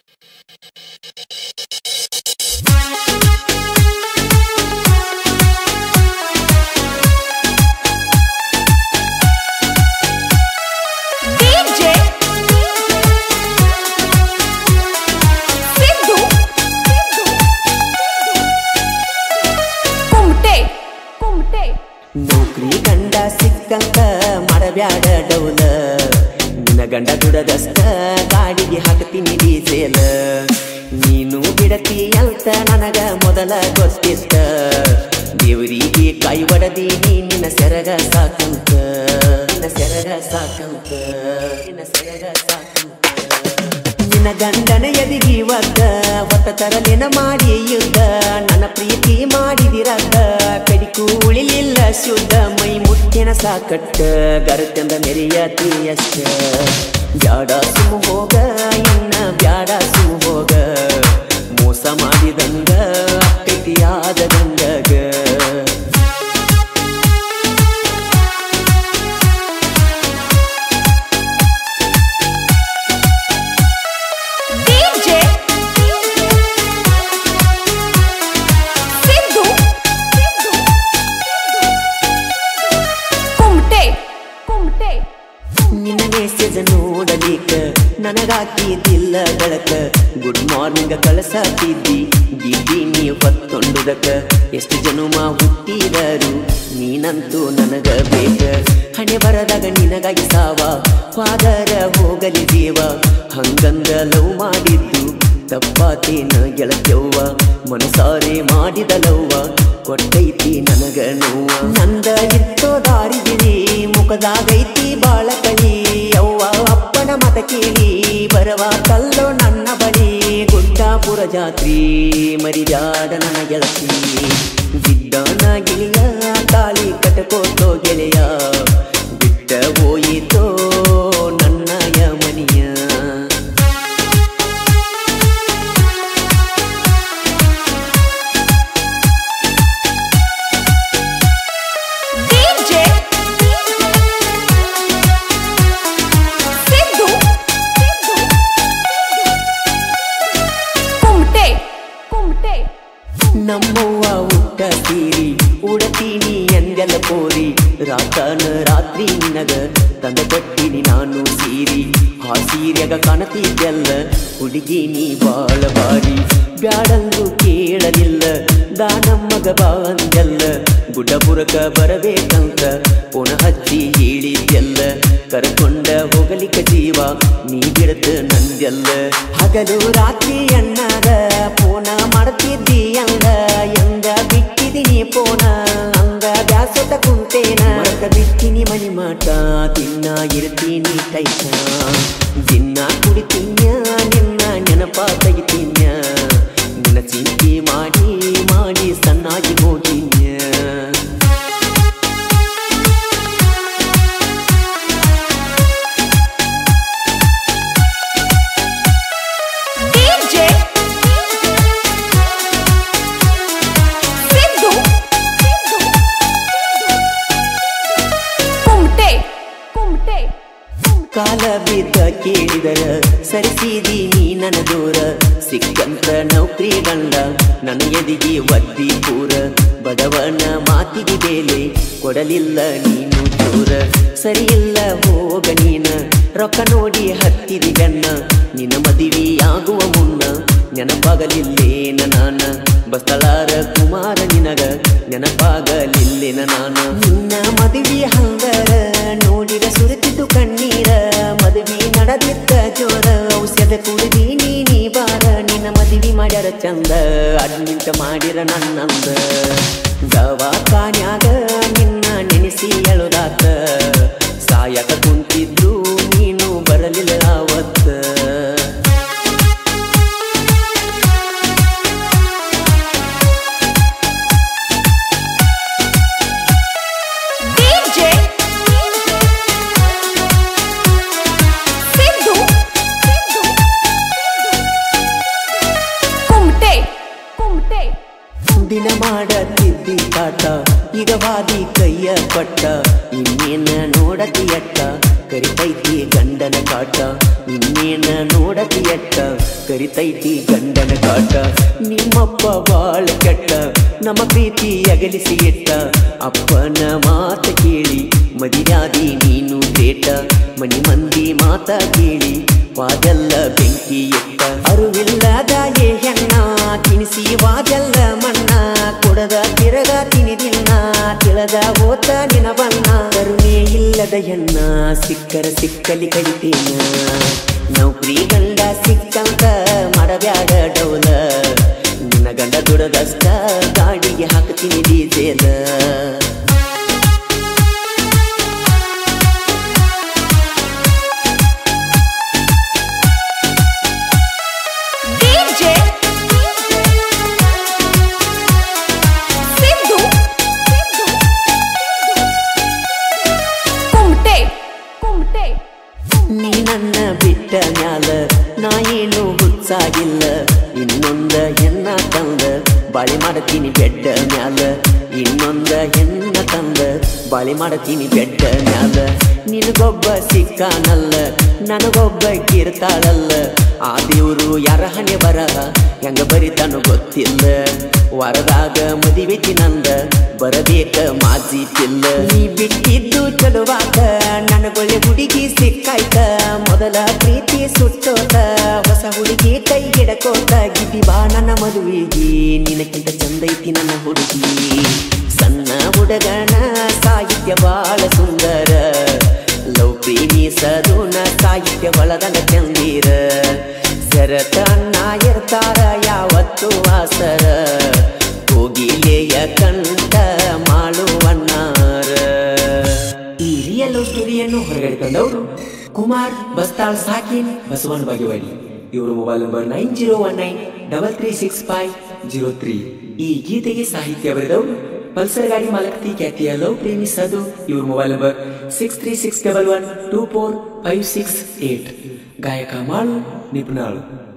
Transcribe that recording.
DJ Siddu Kumate ಕುಮಟೆ ನೌಕರಿ ಗಂಡ ಸಿಕ್ಕಂತ ಮಾಡಬ್ಯಾಡ ಡೌಲ ನಿನ್ನ ಗಂಡ ದುಡದಷ್ಟ ಗಾಡಿಗೆ ಹಾಕ್ತೀನಿ ಡೀಸೆಲ್ ನೀನು ಬಿಡತಿ ಅಂತ ನನಗ ಮೊದಲ ಗೊತ್ತಿತ್ತ ದೇವರಿಗೆ ಕೈ ಒಡದೀನಿ ನಿನ್ನ ಸೆರಗ ಸಾಕಂತ ನಿನ್ನ ಸೆರಗ ಸಾಕಂತ ನಿನ್ನ ಸೆರಗ ಸಾಕಂತ ನಿನ್ನ ಗಂಡನ ಎದಿಗಿ ಒದ್ದ ಒತ್ತ ತರಲಿನ ಮಾಡಿ ಯುದ್ಧ ನನ್ನ ಪ್ರೀತಿ ಮಾಡಿದಿರದ್ದ ಕಡಿಕು ಉಳಿಲಿಲ್ಲ ಶುದ್ಧ ಮೈ ಮುಟ್ಟಿನ ಸಾಕಟ್ಟ ಗರತೆಂದ ಮೆರೆಯತಿ ಅಷ್ಟ ಬ್ಯಾಡ ಸುಮ್ ಹೋಗ ಇನ್ನ ಬ್ಯಾಡ ಸುಮ್ ಹೋಗ ಮೋಸ ಮಾಡಿದಂಗ ಅಕ್ಕೈತಿಯಾದ ಗಂಡಗ DJ ಸಿದ್ದು ಕುಮಟೆ ಕುಮಟೆ ನಿನ್ನ ಮೆಸೇಜ್ ನೋಡಲಿಕ್ಕ ನನಗಾಕಿದಿಲ್ಲ ಗಳಕ ಗುಡ್ ಮಾರ್ನಿಂಗ್ ಕಳಸಾತಿದ್ದಿ ಗಿಡ್ಡಿ ನೀ ಹೊತ್ತೊಂಡುದಕ್ಕ ಎಷ್ಟು ಜನುಮ ಹುಟ್ಟಿದರು ನೀನಂತೂ ನನಗ ಬೇಕ ಹಣೆ ಬರದಾಗ ನಿನಗಾಗಿ ಸಾವ ಫಾದರ ಹೋಗಲಿ ದೇವ ಹಂಗಂದ ಲವ್ ಮಾಡಿದ್ದು ತಪ್ಪಾತೇನ ಗೆಳತ್ಯವ್ವ ಮನಸಾರೆ ಮಾಡಿದ ಲವ್ವ ಕೊಟ್ಟೈತಿ ನನಗ ನೋವ ನಂದ ಇತ್ತೋ ದಾರಿಗಿರಿ ಮುಖದಾಗೈತಿ ಬಾಳ ಕಳಿ ಯವ್ವ ಅಪ್ಪನ ಮತ ಕೇಳಿ ಬರವ ಕಲ್ಲೋ ನನ್ನ ಬಳಿ ಗುಡ್ಡಾಪುರ ಜಾತ್ರಿ ಮರಿಜಾಡ ನನ್ನ ಗೆಳತಿ ಗಿಡ್ಡನ ಗಿಳಿಯ ತಾಳಿ ಕಟಕೋತೋ ಗೆಳೆಯ ಬಿಟ್ಟ ಹೋಯಿತೋ ನನ್ನಯ ಮನಿಯ DJ ಸಿದ್ದು ಕುಮಟೆ ಕುಮಟೆ ನಮ್ಮವ್ವ ಊಟ ತೀರಿ ಉಡತೀನಿ ಎಂದೆಲ್ಲ ಕೋರಿ ರಾತನ ರಾತ್ರಿ ನಿನಗ ತಂದ ಕೊಟ್ಟಿನಿ ನಾನು ಸೀರಿ ಆ ಸೀರೆಗ ಕಾಣತಿದ್ದೆಲ್ಲ ಹುಡುಗಿ ನೀ ಬಾಳ ಬಾರಿ ಬ್ಯಾಡಂದು ಕೇಳಲಿಲ್ಲ ದಾನಮ್ಮಗ ಬಾಂದೆಲ್ಲ ಗುಡ್ಡಪುರಕ ಬರಬೇಕಂತ ಪುನ ಹಚ್ಚಿ ಹೇಳಿದ್ದೆಲ್ಲ ಕರ್ಕೊಂಡ ಹೋಗಲಿಕ್ಕ ಜೀವ ನೀ ಬಿಡದ ನಂದೆಲ್ಲ ಹಗಲು ರಾತ್ರಿ ಅಣ್ಣಾಗ ಪೋನ ಮಾಡ್ತಿದ್ದಿ ಅಂದ ಎಂದ ಬಿಟ್ಟಿದ್ದೀನಿ ಪೋನ ಅಂಗ ಬ್ಯಾಸೊತ ಕುಂತೇನ ಮರಕ ಬಿಟ್ಟಿನಿ ಮನಿ ಮಾಟ ತಿನ್ನ ಇರ್ತೀನಿ ಟೈಟ ದಿನ ಕುಡಿತೀನ್ಯ ನಿನ್ನ ನೆನಪ ತೆಗಿತೀನ್ಯ ನಿನ್ನ ಚಿಂತೆ ಮಾಡಿ ಮಾಡಿ ಸಣ್ಣಾಗಿ ಹೋಗಿನ್ಯ DJ ಸಿದ್ದು ಕುಮಟೆ ಕುಮಟೆ ಕಾಲ ಬಿದ್ದ ಕೇಳಿದರ ಸರಿಸಿದಿ ನೀ ನನ್ನ ದೂರ ಸಿಕ್ಕಂತ ನೌಕರಿ ಗಂಡ ನನ್ನ ಎದಿಗೆ ಒದ್ದಿ ಪೂರ ಬಡವನ ಮಾತಿಗೆ ಬೇಲೆ ಕೊಡಲಿಲ್ಲ ನೀನು ಚೂರ ಸರಿಯಿಲ್ಲ ಹೋಗ ನೀನ ರೊಕ್ಕ ನೋಡಿ ಹತ್ತಿದಿ ಬೆನ್ನ ನಿನ್ನ ಮದುವೆಯಾಗುವ ಮುನ್ನ ನೆನಪಾಗಲಿಲ್ಲೇನ ನಾನ ಬಸ್ತಳಾರ ಕುಮಾರ ನಿನಗ ನೆನಪಾಗಲಿಲ್ಲೇನ ನಾನ ನಿನ್ನ ಮದುವೆ ಹಂಗರ ನೋಡಿದ ಸುರಿತಿದ್ದು ಕಣ್ಣೀರ ಮದುವೆ ನಡೆದಿದ್ದ ಜೋರ ಔಷಧ ಕುಡಿದಿ ನೀ ಬಾರ ನಿನ್ನ ಮದುವೆ ಮಾಡ್ಯಾರ ಚಂದ ಅಡ್ಮಿಂಟ್ ಮಾಡಿರ ನನ್ನಂದ ದವಾಖಾನ್ಯಾಗ ನಿನ್ನ ನೆನೆಸಿ ಎಳುದಾತ ಸಾಯಕ ಕುಂತಿದ್ರು ನೀನು ಬರಲಿಲ್ಲ ಅವತ್ತ DJ ಸಿದ್ದು ಕುಮಟೆ ಕುಮಟೆ ದಿನ ಮಾಡತಿದ್ದಿ ಕಾಟ ಈಗ ವಾದಿ ಕೈಯ ಪಟ್ಟ ಇನ್ನೇನ ನೋಡತಿ ಅಟ್ಟ ಕರಿತೈತಿ ಗಂಡನ ಕಾಟ ಇನ್ನೇನ ನೋಡತಿ ಎಟ್ಟ ಕರಿತೈತಿ ಗಂಡನ ಕಾಟ ನಿಮ್ಮಪ್ಪ ಬಾಳ ಕೆಟ್ಟ ನಮ್ಮ ಪ್ರೀತಿ ಅಗಲಿಸಿ ಇಟ್ಟ ಅಪ್ಪನ ಮಾತ ಕೇಳಿ ಮದಿಯಾದಿ ನೀನು ಬೇಟ ಮನಿ ಮಂದಿ ಮಾತ ಕೇಳಿ ವಾದೆಲ್ಲ ಬೆಂಕಿ ಇಟ್ಟ ಅರುವಿಲ್ಲದ ಏ ಹೆಣ್ಣ ತಿನಿಸಿ ವಾದೆಲ್ಲ ಮಣ್ಣ ಕೊಡದ ತಿರಗ ತಿನಿದಿನ್ನ ತಿಳದ ಓತ ನಿನ ಬಣ್ಣ ಕರುಣೆ ಇಲ್ಲದ ಹೆಣ್ಣ ಸಿಕ್ಕರ ಸಿಕ್ಕಲಿ ಕಡಿತೇನ ನೌಕರಿ ಗಂಡ ಸಿಕ್ಕಂತ ಮಾಡಬ್ಯಾಡ ಡೌಲ ನಿನ್ನ ಗಂಡ ದುಡದಷ್ಟ ಗಾಡಿಗೆ ಹಾಕ್ತೀನಿ ಡೀಸೆಲ DJ ಸಿದ್ದು ಕುಮಟೆ ಕುಮಟೆ ನೀ ನನ್ನ ಬಿಟ್ಟ ಮ್ಯಾಲ ನಾ ಏನು ಹುಚ್ಚಾಗಿಲ್ಲ ಇನ್ನೊಂದ ಹೆಣ್ಣ ತಂದ ಬಾಳಿ ಮಾಡ್ತೀನಿ ಬೆಡ್ಡ ಮ್ಯಾಲ ಇನ್ನೊಂದ ಹೆಣ್ಣ ತಂದ ಬಾಳಿ ಮಾಡ್ತೀನಿ ಬೆಡ್ಡ ಮ್ಯಾಲ ನಿನಗೊಬ್ಬ ಸಿಕ್ಕಾನಲ್ಲ ನನಗೊಬ್ಬ ಕಿರ್ತಾಳಲ್ಲ ಆ ದೇವ್ರು ಯಾರ ಹಣೆ ಬರಹ ಹೆಂಗ ಬರಿತಾನೋ ಗೊತ್ತಿಲ್ಲ ವರದಾಗ ಮದಿವೆತಿ ನಂದ ಬರಬೇಕ ಮಾಜಿ ಪಿಲ್ಲ ನೀ ಬಿಟ್ಟಿದ್ದು ಚಲುವಾತ ನನಗೊಳ್ಳೆ ಹುಡುಗಿ ಸಿಕ್ಕಾಯ್ತ ಮೊದಲ ಪ್ರೀತಿ ಸುಟ್ಟೋತ ಹೊಸ ಹುಡುಗಿ ಕೈ ಹಿಡಕೋತ ಗಿದ್ದಿ ಬಾ ನನ್ನ ಮದುವೆಗೆ ನಿನಕ್ಕಿಂತ ಚಂದೈತಿ ನನ್ನ ಹುಡುಗಿ ಸಣ್ಣ ಹುಡುಗನ ಸಾಹಿತ್ಯ ಬಾಳ ಸುಂದರ ಲವ್ ಪ್ರೇಮಿ ಸದುನ ಸಾಹಿತ್ಯ ಬಳದನ ಚಂದೀರ ಸರತ ಅಣ್ಣ ಇರ್ತಾರ ಯಾವತ್ತು ವಾಸರ ಕೋಗಿಲೆಯ ಕಂಠ ಮಾಡುವಣ್ಣಾರ ಈ ರಿಯಲ್ ಲವ್ ಸ್ಟೋರಿಯನ್ನು ಹೊರಗಡೆ ತಂದವರು ಕುಮಾರ್ ಬಸ್ತಾಳ್ ಸಾಕಿನ್ ಬಸವನ ಬಾಗೇವಾಡಿ ಇವರು mobile number nine zero one nine double three six five zero three ಈ ಗೀತೆಗೆ ಸಾಹಿತ್ಯ ಬರೆದವರು ಪಲ್ಸರ್ ಗಾಡಿ ಮಾಲಕತಿ ಖ್ಯಾತಿಯ ಲವ್ ಪ್ರೇಮಿ ಸದು ಇವ್ರ mobile number six three six double one two four five six eight ಗಾಯಕ ಮಾಳು ನಿಪುಣಾಳು